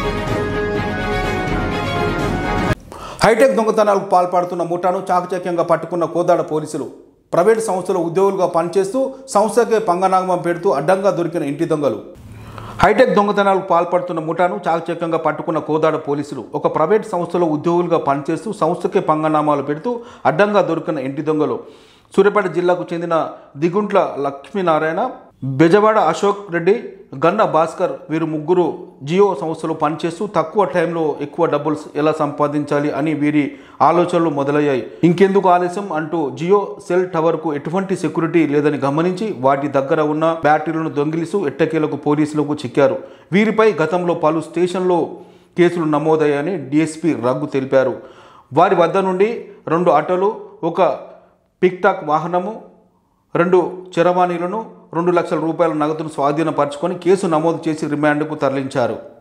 hitech దొంగతనాలకు పాల్పడుతున్న ముఠాను చాకచక్యంగా పట్టుకున్న కోదాడ పోలీసులు ప్రైవేట్ సంస్థలో ఉద్యోగులుగా పనిచేస్తూ సంస్థకే పంగనాగమం పెడుతూ అడ్డంగా దొరికిన ఇంటి దొంగలు హైటెక్ దొంగతనాలకు పాల్పడుతున్న ముఠాను చాకచక్యంగా పట్టుకున్న కోదాడ పోలీసులు ఒక ప్రైవేట్ సంస్థలో ఉద్యోగులుగా పనిచేస్తూ సంస్థకే పంగనామాలు పెడుతూ అడ్డంగా దొరికిన ఇంటి దొంగలు సూర్యాపేట జిల్లాకు చెందిన దిగుంట్ల లక్ష్మీనారాయణ బెజవాడ అశోక్ రెడ్డి గన్న భాస్కర్ వీరు ముగ్గురు జియో సంస్థలో పనిచేస్తూ తక్కువ టైంలో ఎక్కువ డబ్బులు ఎలా సంపాదించాలి అని వీరి ఆలోచనలు మొదలయ్యాయి ఇంకెందుకు ఆలస్యం అంటూ జియో సెల్ టవర్కు ఎటువంటి సెక్యూరిటీ లేదని గమనించి వాటి దగ్గర ఉన్న బ్యాటరీలను దొంగిలిస్తూ ఎట్టకేలకు పోలీసులకు చిక్కారు వీరిపై గతంలో పలు స్టేషన్లో కేసులు నమోదయ్యాయని డీఎస్పీ రఘు తెలిపారు వారి వద్ద నుండి రెండు ఆటోలు ఒక పిక్టాక్ వాహనము రెండు చరవాణీలను రెండు లక్షల రూపాయల నగదును స్వాధీనపరచుకొని కేసు నమోదు చేసి రిమాండ్కు తరలించారు